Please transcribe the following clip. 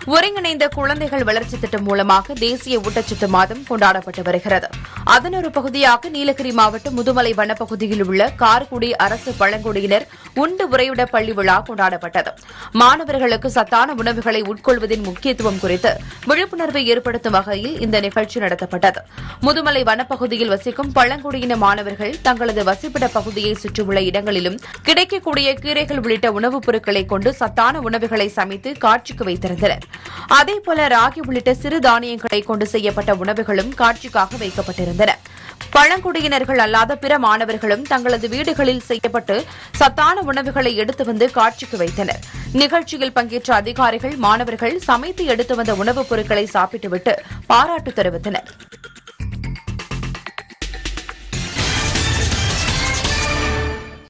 ஒருங்கிணைந்த குழந்தைகள் வளர்ச்சி திட்டம் மூலமாக தேசிய ஊட்டச்சத்து மாதம் கொண்டாடப்பட்டு வருகிறது அதன் ஒரு பகுதியாக நீலகிரி மாவட்டம் முதுமலை வனப்பகுதியில் உள்ள கார்குடி அரசு பழங்குடியினர் உண்டு உறைவிட பள்ளி விழா கொண்டாடப்பட்டது மாணவர்களுக்கு சத்தான உணவுகளை உட்கொள்வதின் முக்கியத்துவம் குறித்து விழிப்புணர்வை ஏற்படுத்தும் வகையில் இந்த நிகழ்ச்சி நடத்தப்பட்டது முதுமலை வனப்பகுதியில் வசிக்கும் பழங்குடியின மாணவர்கள் தங்களது வசிப்பிட பகுதியை சுற்றியுள்ள இடங்களிலும் கிடைக்கக்கூடிய கீரைகள் உள்ளிட்ட உணவுப் பொருட்களை கொண்டு சத்தான உணவுகளை சமைத்து காட்சிக்கு வைத்திருந்தனர் அதேபோல ராகி உள்ளிட்ட சிறு தானியங்களை கொண்டு செய்யப்பட்ட உணவுகளும் காட்சிக்காக வைக்கப்பட்டிருந்தன பழங்குடியினர்கள் அல்லாத பிற மாணவர்களும் தங்களது வீடுகளில் செய்யப்பட்டு சத்தான உணவுகளை எடுத்து வந்து காட்சிக்கு வைத்தனர் நிகழ்ச்சியில் பங்கேற்ற அதிகாரிகள் மாணவர்கள் சமைத்து எடுத்து வந்த உணவுப் பொருட்களை சாப்பிட்டுவிட்டு பாராட்டு தெரிவித்தனர்